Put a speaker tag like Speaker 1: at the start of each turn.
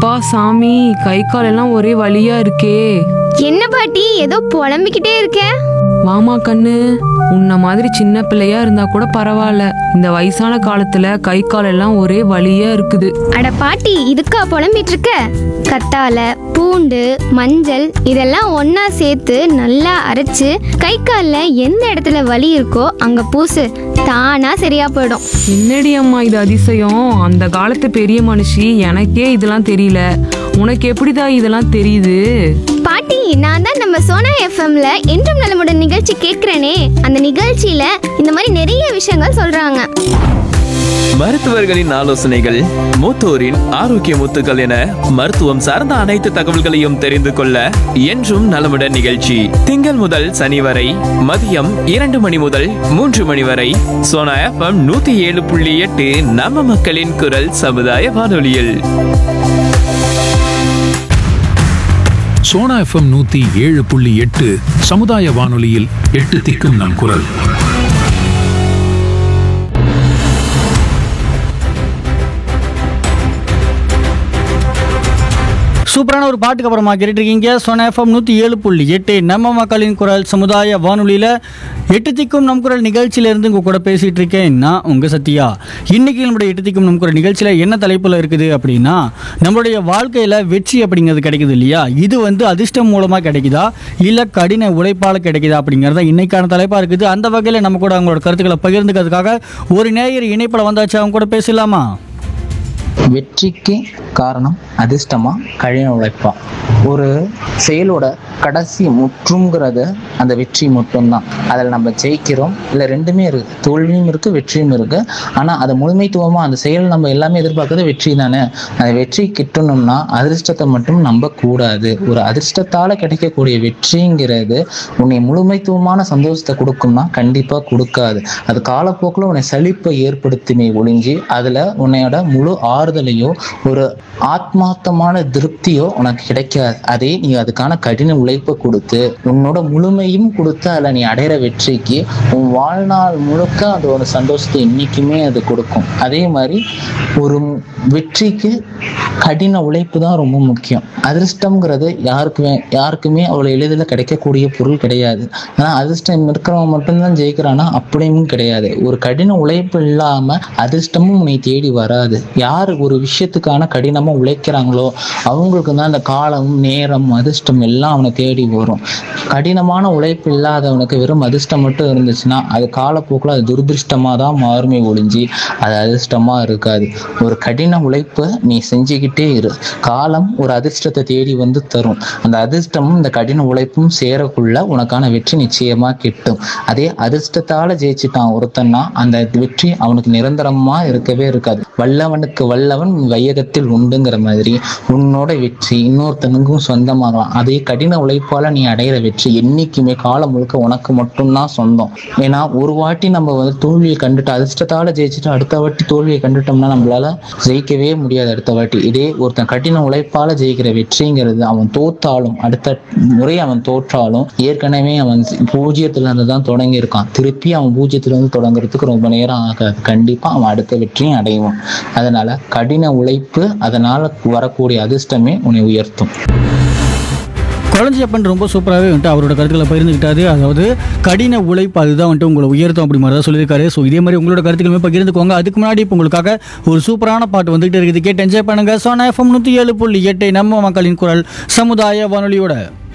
Speaker 1: அப்பா சாமி கை கால் எல்லாம் ஒரே வலியா இருக்கே
Speaker 2: என்ன பாட்டி ஏதோ புலம்பிக்கிட்டே இருக்க
Speaker 1: வாமா கண்ணு உன்ன மாதிரி சின்ன பிள்ளையா இருந்தா கூட பரவாயில்ல இந்த வயசான காலத்துல கை கால் எல்லாம் ஒரே வலியா இருக்குது
Speaker 2: அட பாட்டி இதுக்கா புலம்பிட்டு இருக்க கத்தால பூண்டு மஞ்சள் இதெல்லாம் ஒண்ணா சேர்த்து நல்லா அரைச்சு கை கால்ல எந்த இடத்துல வலி இருக்கோ அங்க பூசு தானா சரியா போயிடும்
Speaker 1: என்னடி அம்மா இது அதிசயம் அந்த காலத்து பெரிய மனுஷி எனக்கே இதெல்லாம் தெரியல உனக்கு எப்படிடா இதெல்லாம் தெரியுது
Speaker 2: பாட்டி நான் தான் நம்ம சோனா எஃப்எம்ல என்றும் நலமுடன் நிகழ்ச்சி கேட்கிறேனே அந்த நிகழ்ச்சியில இந்த மாதிரி நிறைய விஷயங்கள் சொல்றாங்க
Speaker 3: மருத்துவர்களின் ஆலோசனைகள் மூத்தோரின் ஆரோக்கிய முத்துக்கள் என மருத்துவம் சார்ந்த அனைத்து தகவல்களையும் தெரிந்து கொள்ள என்றும் நலமுடன் நிகழ்ச்சி திங்கள் முதல் சனி வரை மதியம் இரண்டு மணி முதல் மூன்று மணி வரை சோனா எஃப்எம் நூத்தி ஏழு புள்ளி எட்டு நம்ம மக்களின் குரல் சமுதாய வானொலியில்
Speaker 4: சோனா எஃப்எம் நூத்தி ஏழு புள்ளி எட்டு சமுதாய வானொலியில் எட்டு திக்கும் நம் குரல்
Speaker 5: சூப்பரான ஒரு பாட்டுக்கு அப்புறமா கேட்டுருக்கீங்க சொன்ன எஃப்எம் நூற்றி ஏழு புள்ளி எட்டு நம்ம மக்களின் குரல் சமுதாய வானொலியில் எட்டு திக்கும் நம் குரல் நிகழ்ச்சியிலேருந்து உங்கள் கூட பேசிகிட்டு இருக்கேன் நான் உங்கள் சத்யா இன்றைக்கி நம்மளுடைய எட்டு திக்கும் நம் குரல் நிகழ்ச்சியில் என்ன தலைப்பில் இருக்குது அப்படின்னா நம்மளுடைய வாழ்க்கையில் வெற்றி அப்படிங்கிறது கிடைக்குது இல்லையா இது வந்து அதிர்ஷ்டம் மூலமாக கிடைக்குதா இல்லை கடின உழைப்பால் கிடைக்குதா அப்படிங்கிறத இன்னைக்கான தலைப்பாக இருக்குது அந்த வகையில் நம்ம கூட அவங்களோட கருத்துக்களை பகிர்ந்துக்கிறதுக்காக ஒரு நேயர் இணைப்பில் வந்தாச்சு அவங்க கூட பேசலாமா
Speaker 6: வெற்றிக்கு காரணம் அதிர்ஷ்டமா கடின உழைப்பா ஒரு செயலோட கடைசி முற்றுங்கிறது அந்த வெற்றி மட்டும்தான் அதில் நம்ம ஜெயிக்கிறோம் இல்லை ரெண்டுமே இருக்கு தோல்வியும் இருக்கு வெற்றியும் இருக்கு ஆனால் அதை முழுமைத்துவமாக அந்த செயல் நம்ம எல்லாமே எதிர்பார்க்கறது வெற்றி தானே அந்த வெற்றி கிட்டணும்னா அதிர்ஷ்டத்தை மட்டும் நம்ப கூடாது ஒரு அதிர்ஷ்டத்தால் கிடைக்கக்கூடிய வெற்றிங்கிறது உன்னை முழுமைத்துவமான சந்தோஷத்தை கொடுக்கும்னா கண்டிப்பாக கொடுக்காது அது காலப்போக்கில் உன்னை சலிப்பை ஏற்படுத்துமே ஒழிஞ்சு அதில் உன்னையோட முழு ஆறுதலையோ ஒரு ஆத்மார்த்தமான திருப்தியோ உனக்கு கிடைக்காது அதே நீ அதுக்கான கடின உழைப்பை கொடுத்து உன்னோட முழுமையும் கொடுத்து அதில் நீ அடையிற வெற்றிக்கு உன் வாழ்நாள் முழுக்க அது ஒரு சந்தோஷத்தை என்றைக்குமே அது கொடுக்கும் அதே மாதிரி ஒரு வெற்றிக்கு கடின உழைப்பு தான் ரொம்ப முக்கியம் அதிர்ஷ்டம்ங்கிறது யாருக்குமே யாருக்குமே அவ்வளோ எளிதில் கிடைக்கக்கூடிய பொருள் கிடையாது ஆனால் அதிர்ஷ்டம் இருக்கிறவன் மட்டும்தான் ஜெயிக்கிறானா அப்படியும் கிடையாது ஒரு கடின உழைப்பு இல்லாமல் அதிர்ஷ்டமும் உன்னை தேடி வராது யார் ஒரு விஷயத்துக்கான கடினமாக உழைக்கிறாங்களோ அவங்களுக்கு தான் அந்த காலம் நேரம் அதிர்ஷ்டம் எல்லாம் அவனை தேடி வரும் கடினமான உழைப்பு இல்லாதவனுக்கு வெறும் அதிர்ஷ்டம் மட்டும் இருந்துச்சுன்னா அது காலப்போக்கில் அது துரதிருஷ்டமாக தான் மாறுமே ஒழிஞ்சு அது அதிர்ஷ்டமாக இருக்காது ஒரு கடின உழைப்பை நீ செஞ்சுக்கிட்டே இரு காலம் ஒரு அதிர்ஷ்டத்தை தேடி வந்து தரும் அந்த அதிர்ஷ்டமும் இந்த கடின உழைப்பும் சேரக்குள்ள உனக்கான வெற்றி நிச்சயமாக கிட்டும் அதே அதிர்ஷ்டத்தால் ஜெயிச்சிட்டான் ஒருத்தன்னா அந்த வெற்றி அவனுக்கு நிரந்தரமா இருக்கவே இருக்காது வல்லவனுக்கு வல்லவன் வையகத்தில் உண்டுங்கிற மாதிரி உன்னோட வெற்றி இன்னொருத்தனுக்கும் சொந்தமாகலாம் அதே கடின உழைப்பால நீ அடையிற வெற்றி என்னைக்குமே காலம் முழுக்க உனக்கு மட்டும்தான் சொந்தம் ஏன்னா ஒரு வாட்டி நம்ம வந்து தோல்வியை கண்டுட்டு அதிர்ஷ்டத்தால ஜெயிச்சுட்டு அடுத்த வாட்டி தோல்வியை கண்டுட்டோம்னா நம்மளால ஜெயிக்கவே முடியாது அடுத்த வாட்டி இதே ஒருத்தன் கடின உழைப்பால ஜெயிக்கிற வெற்றிங்கிறது அவன் தோத்தாலும் அடுத்த முறை அவன் தோற்றாலும் ஏற்கனவே அவன் பூஜ்ஜியத்துல இருந்து தான் தொடங்கி இருக்கான் திருப்பி அவன் பூஜ்ஜியத்துல இருந்து தொடங்குறதுக்கு ரொம்ப நேரம் ஆகாது கண்டிப்பா அவன் அடுத்த வெற்றியும் அடைவான் அதனால கடின உழைப்பு அதனால வரக்கூடிய அதிர்ஷ்டமே உன்னை உயர்த்தும்
Speaker 5: குழந்தையப்பன் ரொம்ப சூப்பராகவே வந்துட்டு அவரோட கருத்துக்களை பகிர்ந்துக்கிட்டாரு அதாவது கடின உழைப்பு அதுதான் வந்துட்டு உங்களை உயர்த்தும் அப்படி மாதிரி தான் சொல்லியிருக்காரு ஸோ இதே மாதிரி உங்களோட கருத்துக்களுமே பகிர்ந்துக்கோங்க அதுக்கு முன்னாடி இப்போ உங்களுக்காக ஒரு சூப்பரான பாட்டு வந்துகிட்டு இருக்குது கேட்டு என்ஜாய் பண்ணுங்க சோனா எஃப்எம் நூற்றி ஏழு புள்ளி எட்டு நம்ம மக்களின் குரல் சமுதாய வானொலியோட